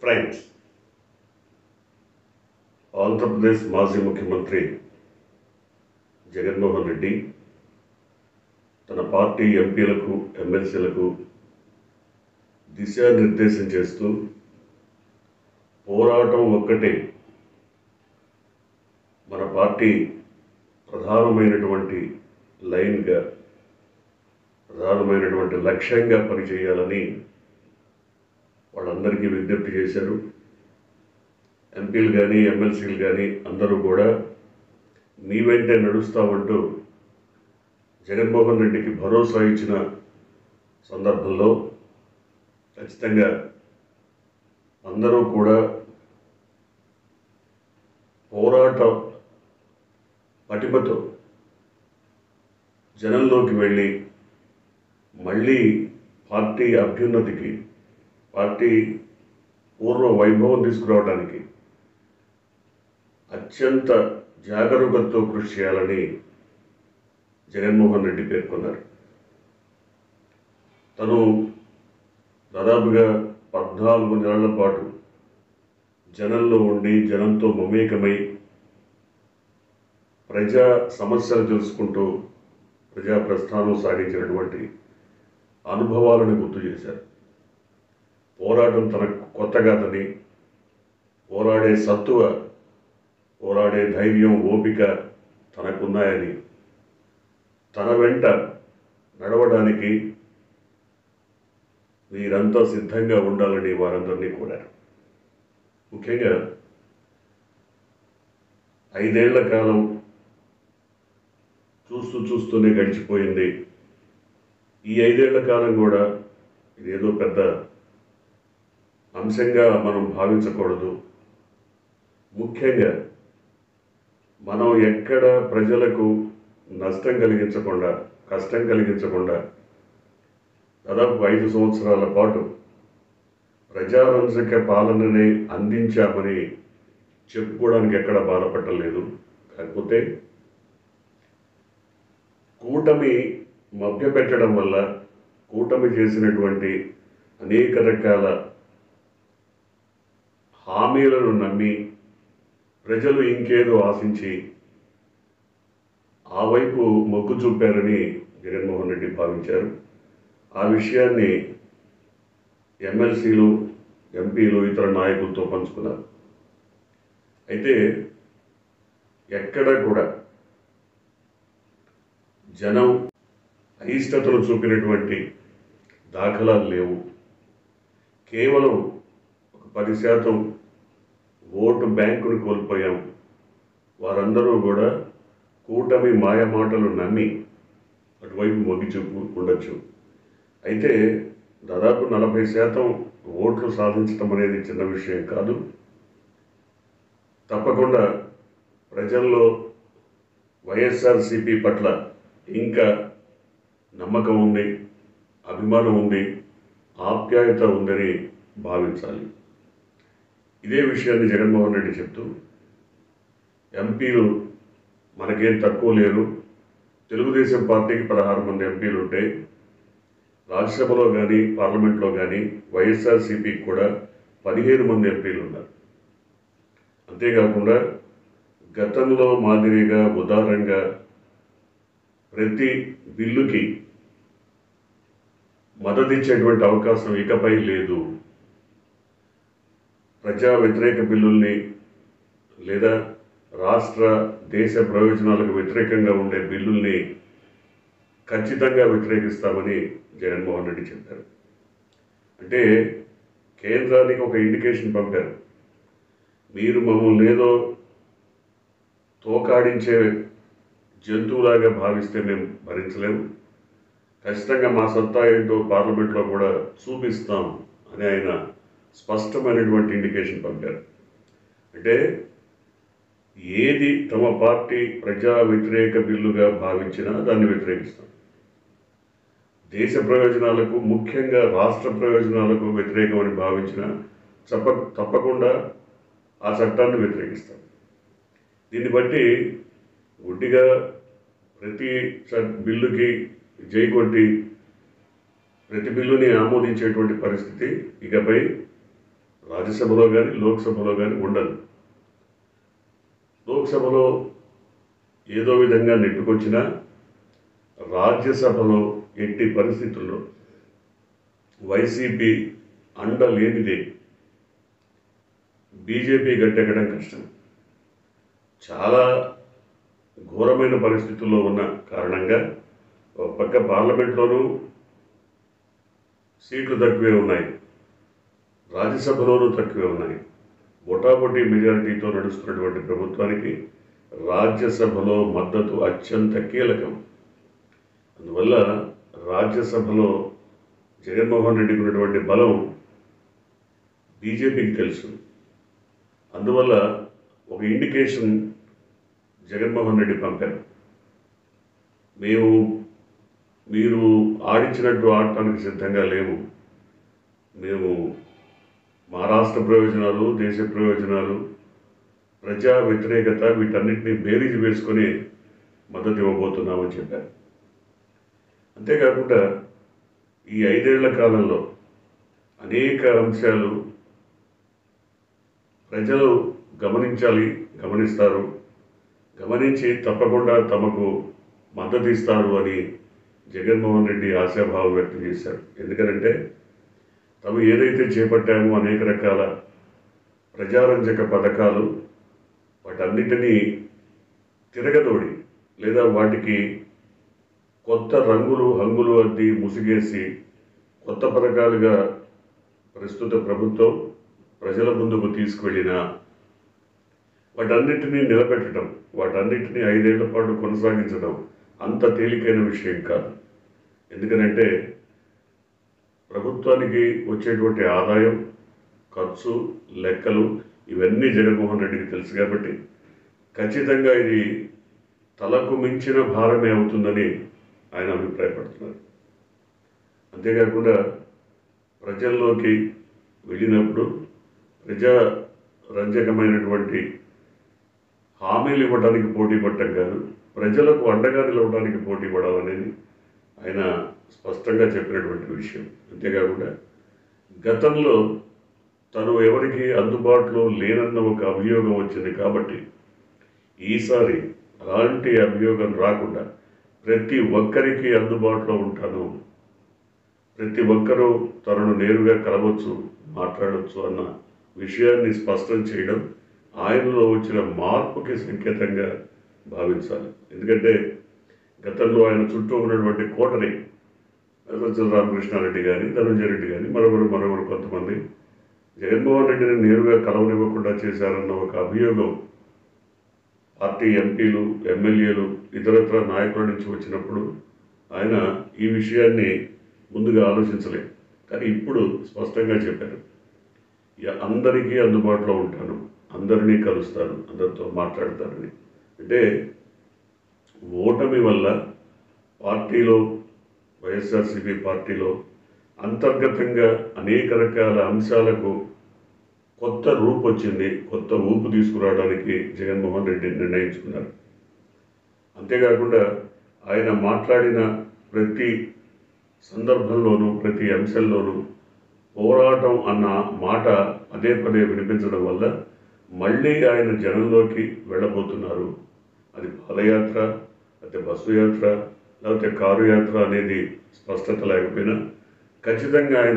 friends Andhra Pradesh మాజీ ముఖ్యమంత్రి జగన్మోహన్ రెడ్డి తన పార్టీ ఎంపీలకు ఎమ్మెల్సీలకు దిశానిర్దేశం చేస్తూ పోరాటం ఒక్కటే మన పార్టీ ప్రధానమైనటువంటి లైన్గా ప్రధానమైనటువంటి లక్ష్యంగా పనిచేయాలని వాళ్ళందరికీ విజ్ఞప్తి చేశారు ఎంపీలు కానీ ఎమ్మెల్సీలు కానీ అందరూ కూడా మీ వెంటే నడుస్తామంటూ జగన్మోహన్ రెడ్డికి భరోసా ఇచ్చిన సందర్భంలో ఖచ్చితంగా అందరూ కూడా పోరాట పటిమతో జనంలోకి వెళ్ళి మళ్ళీ పార్టీ అభ్యున్నతికి పార్టీ పూర్వ వైభవం తీసుకురావడానికి అత్యంత జాగరూకతతో కృషి చేయాలని జగన్మోహన్ రెడ్డి పేర్కొన్నారు తను దాదాపుగా పద్నాలుగు నెలల పాటు జనంలో ఉండి జనంతో మమేకమై ప్రజా సమస్యలు తెలుసుకుంటూ ప్రజా ప్రస్థానం సాగించినటువంటి అనుభవాలను గుర్తు చేశారు పోరాటం తనకు కొత్త కాదని పోరాడే సత్తువ పోరాడే ధైర్యం ఓపిక తనకున్నాయని తన వెంట నడవడానికి వీరంతా సిద్ధంగా ఉండాలని వారందరినీ కోరారు ముఖ్యంగా ఐదేళ్ల కాలం చూస్తూ చూస్తూనే గడిచిపోయింది ఈ ఐదేళ్ల కాలం కూడా ఇదేదో పెద్ద అంశంగా మనం భావించకూడదు ముఖ్యంగా మనం ఎక్కడ ప్రజలకు నష్టం కలిగించకుండా కష్టం కలిగించకుండా దాదాపు ఐదు సంవత్సరాల పాటు ప్రజారంజక పాలనని అందించామని చెప్పుకోవడానికి ఎక్కడ బాధపడలేదు కాకపోతే కూటమి మభ్యపెట్టడం వల్ల కూటమి చేసినటువంటి అనేక రకాల హామీలను నమ్మి ప్రజలు ఇంకేదో ఆశించి ఆ వైపు మొగ్గు చూపారని జగన్మోహన్ రెడ్డి భావించారు ఆ విషయాన్ని ఎమ్మెల్సీలు ఎంపీలు ఇతర నాయకులతో పంచుకున్నారు అయితే ఎక్కడ కూడా జనం అయిష్టతను చూపినటువంటి దాఖలాలు లేవు కేవలం ఒక పది శాతం ఓటు బ్యాంకును కోల్పోయాం వారందరూ కూడా కూటమి మాయమాటలు నమ్మి అటువైపు మొగ్గి చూపు ఉండొచ్చు అయితే దాదాపు నలభై శాతం ఓట్లు సాధించడం అనేది చిన్న విషయం కాదు తప్పకుండా ప్రజల్లో వైఎస్ఆర్సిపి పట్ల ఇంకా నమ్మకం ఉంది అభిమానం ఉంది ఆప్యాయత ఉందని భావించాలి ఇదే విషయాన్ని జగన్మోహన్ రెడ్డి చెప్తూ ఎంపీలు మనకేం తక్కువ లేరు తెలుగుదేశం పార్టీకి పదహారు మంది ఎంపీలు ఉంటే రాజ్యసభలో కానీ పార్లమెంట్లో కానీ వైఎస్ఆర్సీపీకి కూడా పదిహేను మంది ఎంపీలు ఉన్నారు అంతేకాకుండా గతంలో మాదిరిగా ఉదారంగా ప్రతి బిల్లుకి మద్దతిచ్చేటువంటి అవకాశం ఇకపై లేదు ప్రజా వ్యతిరేక బిల్లుల్ని లేదా రాష్ట్ర దేశ ప్రయోజనాలకు వ్యతిరేకంగా ఉండే బిల్లుల్ని ఖచ్చితంగా వ్యతిరేకిస్తామని జగన్మోహన్ రెడ్డి చెప్పారు అంటే కేంద్రానికి ఒక ఇండికేషన్ పంపారు మీరు మమ్మల్ని ఏదో తోకాడించే జంతువులాగా భావిస్తే మేము భరించలేము ఖచ్చితంగా మా సత్తా ఏంటో పార్లమెంట్లో కూడా చూపిస్తాం అని ఆయన స్పష్టమైనటువంటి ఇండికేషన్ పంపారు అంటే ఏది తమ పార్టీ ప్రజా వ్యతిరేక బిల్లుగా భావించినా దాన్ని వ్యతిరేకిస్తాం దేశ ప్రయోజనాలకు ముఖ్యంగా రాష్ట్ర ప్రయోజనాలకు వ్యతిరేకమని భావించిన చెప్ప తప్పకుండా ఆ చట్టాన్ని వ్యతిరేకిస్తాం దీన్ని బట్టి గుడ్డిగా ప్రతి చ- బిల్లుకి జై కొట్టి ప్రతి బిల్లుని ఆమోదించేటువంటి పరిస్థితి ఇకపై రాజ్యసభలో కానీ లోక్సభలో కానీ ఉండదు లోక్సభలో ఏదో విధంగా నెట్టుకొచ్చినా రాజ్యసభలో ఎట్టి పరిస్థితుల్లో వైసీపీ అండ లేనిదే బీజేపీ గట్టెక్కడం కష్టం చాలా ఘోరమైన పరిస్థితుల్లో ఉన్న కారణంగా ఒక పక్క పార్లమెంట్లోనూ సీట్లు తక్కువే ఉన్నాయి రాజ్యసభలోనూ తక్కువే ఉన్నాయి బొటాబొటి మెజారిటీతో నడుస్తున్నటువంటి ప్రభుత్వానికి రాజ్యసభలో మద్దతు అత్యంత కీలకం అందువల్ల రాజ్యసభలో జగన్మోహన్ రెడ్డికి ఉన్నటువంటి బలం బీజేపీకి తెలుసు అందువల్ల ఒక ఇండికేషన్ జగన్మోహన్ రెడ్డి పంపారు మేము మీరు ఆడించినట్టు ఆడటానికి సిద్ధంగా లేము మేము మా రాష్ట్ర ప్రయోజనాలు దేశ ప్రయోజనాలు ప్రజా వ్యతిరేకత వీటన్నిటిని బేరీజు వేసుకొని మద్దతు ఇవ్వబోతున్నామని చెప్పారు అంతేకాకుండా ఈ ఐదేళ్ల కాలంలో అనేక అంశాలు ప్రజలు గమనించాలి గమనిస్తారు గమనించి తప్పకుండా తమకు మద్దతు ఇస్తారు అని జగన్మోహన్ రెడ్డి ఆశాభావం వ్యక్తం చేశారు ఎందుకంటే తాము ఏదైతే చేపట్టామో అనేక రకాల ప్రజారంజక పథకాలు వాటన్నిటినీ తిరగదోడి లేదా వాటికి కొత్త రంగులు హంగులు అద్ది ముసిగేసి కొత్త పథకాలుగా ప్రస్తుత ప్రభుత్వం ప్రజల ముందుకు తీసుకువెళ్ళిన వాటన్నిటినీ నిలబెట్టడం వాటన్నిటినీ ఐదేళ్ల పాటు కొనసాగించడం అంత తేలికైన విషయం కాదు ఎందుకనంటే ప్రభుత్వానికి వచ్చేటువంటి ఆదాయం ఖర్చు లెక్కలు ఇవన్నీ జగన్మోహన్ రెడ్డికి తెలుసు కాబట్టి ఖచ్చితంగా ఇది తలకు మించిన భారమే అవుతుందని ఆయన అభిప్రాయపడుతున్నారు అంతేకాకుండా ప్రజల్లోకి వెళ్ళినప్పుడు ప్రజా రంజకమైనటువంటి హామీలు ఇవ్వడానికి పోటీ పడటం కాదు ప్రజలకు అండగా నిలవడానికి పోటీ పడాలనేది ఆయన స్పష్టంగా చెప్పినటువంటి విషయం అంతేకాకుండా గతంలో తను ఎవరికి అందుబాటులో లేనన్న ఒక అభియోగం వచ్చింది కాబట్టి ఈసారి అలాంటి అభియోగం రాకుండా ప్రతి ఒక్కరికి అందుబాటులో ఉంటాను ప్రతి ఒక్కరూ తనను నేరుగా కలవచ్చు మాట్లాడవచ్చు అన్న విషయాన్ని స్పష్టం చేయడం ఆయనలో వచ్చిన మార్పుకి సంకేతంగా భావించాలి ఎందుకంటే గతంలో ఆయన చుట్టూ ఉన్నటువంటి కోటని సజ్జల రామకృష్ణారెడ్డి కానీ ధనంజయ రెడ్డి కానీ మరొకరు మరొకరు కొంతమంది జగన్మోహన్ రెడ్డిని నేరుగా కలవనివ్వకుండా చేశారన్న ఒక అభియోగం పార్టీ ఎంపీలు ఎమ్మెల్యేలు ఇతరత్ర నాయకుల నుంచి వచ్చినప్పుడు ఆయన ఈ విషయాన్ని ముందుగా ఆలోచించలేదు కానీ ఇప్పుడు స్పష్టంగా చెప్పారు "ఇక అందరికీ అందుబాటులో ఉంటాను అందరినీ కలుస్తాను అందరితో మాట్లాడతానని అంటే ఓటమి వల్ల పార్టీలో వైఎస్ఆర్సీపీ పార్టీలో అంతర్గతంగా అనేక రకాల అంశాలకు కొత్త రూపు వచ్చింది కొత్త ఊపు తీసుకురావడానికి జగన్మోహన్ రెడ్డి నిర్ణయించుకున్నారు అంతేకాకుండా ఆయన మాట్లాడిన ప్రతి సందర్భంలోనూ ప్రతి అంశంలోనూ పోరాటం అన్న మాట పదే పదే వినిపించడం వల్ల మళ్ళీ ఆయన జనంలోకి వెళ్ళబోతున్నారు అది పాదయాత్ర లేకపోతే బస్సు యాత్ర లేకపోతే కారు యాత్ర అనేది స్పష్టత లేకపోయినా ఖచ్చితంగా ఆయన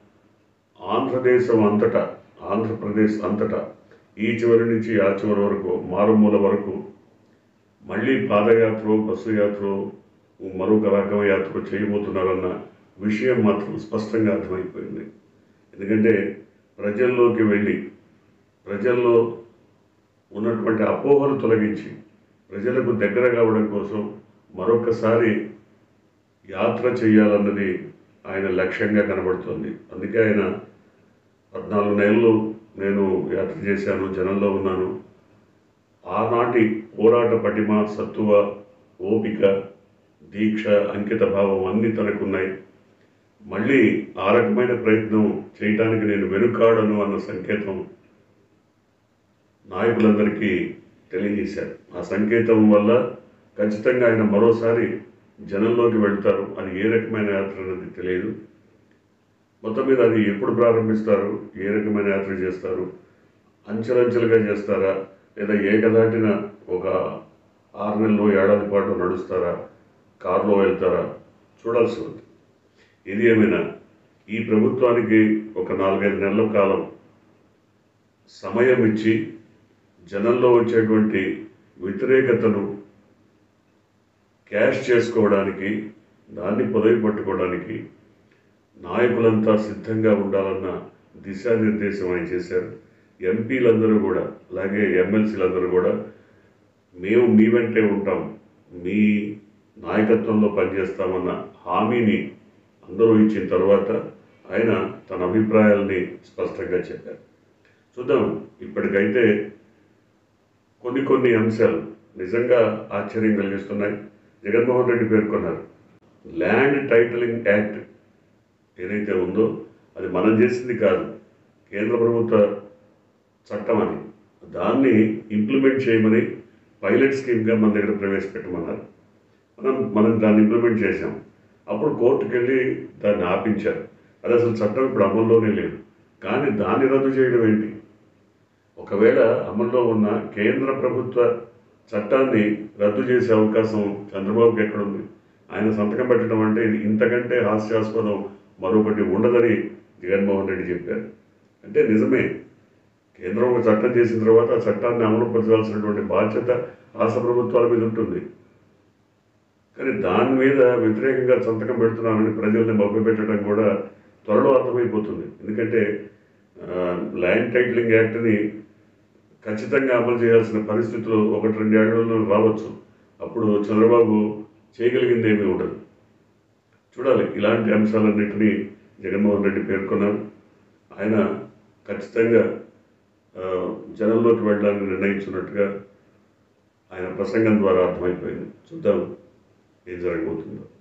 ఆంధ్రదేశం అంతటా ఆంధ్రప్రదేశ్ అంతటా ఈ చివరి నుంచి ఆ చివరి వరకు మారుమూల వరకు మళ్ళీ పాదయాత్ర బస్సు యాత్ర మరొక రకం యాత్ర చేయబోతున్నారన్న విషయం మాత్రం స్పష్టంగా అర్థమైపోయింది ఎందుకంటే ప్రజల్లోకి వెళ్ళి ప్రజల్లో ఉన్నటువంటి అపోహలు తొలగించి ప్రజలకు దగ్గర కావడం కోసం మరొకసారి యాత్ర చేయాలన్నది ఆయన లక్ష్యంగా కనబడుతుంది అందుకే ఆయన పద్నాలుగు నెలలు నేను యాత్ర చేశాను జనంలో ఉన్నాను ఆనాటి పోరాట పటిమ సత్తువ ఓపిక దీక్ష అంకిత భావం అన్నీ తనకున్నాయి మళ్ళీ ఆ రకమైన ప్రయత్నం చేయటానికి నేను వెనుకాడను అన్న సంకేతం నాయకులందరికీ తెలియజేశారు ఆ సంకేతం వల్ల ఖచ్చితంగా ఆయన మరోసారి జనంలోకి వెళ్తారు అది ఏ రకమైన యాత్ర అన్నది తెలియదు మొత్తం మీద అది ఎప్పుడు ప్రారంభిస్తారు ఏ రకమైన యాత్ర చేస్తారు అంచెలంచెలుగా చేస్తారా లేదా ఏకదాటిన ఒక ఆరు నెలలు ఏడాది పాటు నడుస్తారా కారులో వెళ్తారా చూడాల్సి ఉంది ఇది ఏమైనా ఈ ప్రభుత్వానికి ఒక నాలుగైదు నెలల కాలం సమయం ఇచ్చి జనంలో వచ్చేటువంటి వ్యతిరేకతను క్యాష్ చేసుకోవడానికి దాన్ని పదవి పట్టుకోవడానికి నాయకులంతా సిద్ధంగా ఉండాలన్న దిశానిర్దేశం ఆయన చేశారు ఎంపీలందరూ కూడా అలాగే ఎమ్మెల్సీలందరూ కూడా మేము మీ వెంటే ఉంటాం మీ నాయకత్వంలో పనిచేస్తామన్న హామీని అందరూ ఇచ్చిన తర్వాత ఆయన తన అభిప్రాయాల్ని స్పష్టంగా చెప్పారు చూద్దాం ఇప్పటికైతే కొన్ని కొన్ని అంశాలు నిజంగా ఆశ్చర్యం కలిగిస్తున్నాయి జగన్మోహన్ రెడ్డి పేర్కొన్నారు ల్యాండ్ టైటిలింగ్ యాక్ట్ ఏదైతే ఉందో అది మనం చేసింది కాదు కేంద్ర ప్రభుత్వ చట్టం అది దాన్ని ఇంప్లిమెంట్ చేయమని పైలట్ స్కీమ్గా మన దగ్గర ప్రవేశపెట్టమన్నారు మనం మనం దాన్ని ఇంప్లిమెంట్ చేశాం అప్పుడు కోర్టుకు వెళ్ళి దాన్ని ఆపించారు అది అసలు చట్టం ఇప్పుడు అమల్లోనే లేదు కానీ దాన్ని రద్దు చేయడం ఏంటి ఒకవేళ అమల్లో ఉన్న కేంద్ర ప్రభుత్వ చట్టాన్ని రద్దు చేసే అవకాశం చంద్రబాబుకి ఎక్కడుంది ఆయన సంతకం పెట్టడం అంటే ఇది ఇంతకంటే హాస్యాస్పదం మరొకటి ఉండదని జగన్మోహన్ రెడ్డి చెప్పారు అంటే నిజమే కేంద్రం ఒక చట్టం చేసిన తర్వాత ఆ చట్టాన్ని అమలుపరచాల్సినటువంటి బాధ్యత రాష్ట్ర ప్రభుత్వాల మీద ఉంటుంది కానీ దాని మీద వ్యతిరేకంగా సంతకం పెడుతున్నామని ప్రజల్ని మభ్యపెట్టడం కూడా త్వరలో అర్థమైపోతుంది ఎందుకంటే ఆ, ల్యాండ్ టైటిలింగ్ యాక్ట్ని ఖచ్చితంగా అమలు చేయాల్సిన పరిస్థితులు ఒకటి రెండు ఏళ్లలో రావచ్చు అప్పుడు చంద్రబాబు చేయగలిగింది ఏమీ ఉండదు చూడాలి ఇలాంటి అంశాలన్నింటినీ జగన్మోహన్ రెడ్డి పేర్కొన్నారు ఆయన ఖచ్చితంగా ఆ, జనంలోకి వెళ్ళాలని నిర్ణయించున్నట్టుగా ఆయన ప్రసంగం ద్వారా అర్థమైపోయింది చూద్దాం ఏం జరగబోతుందో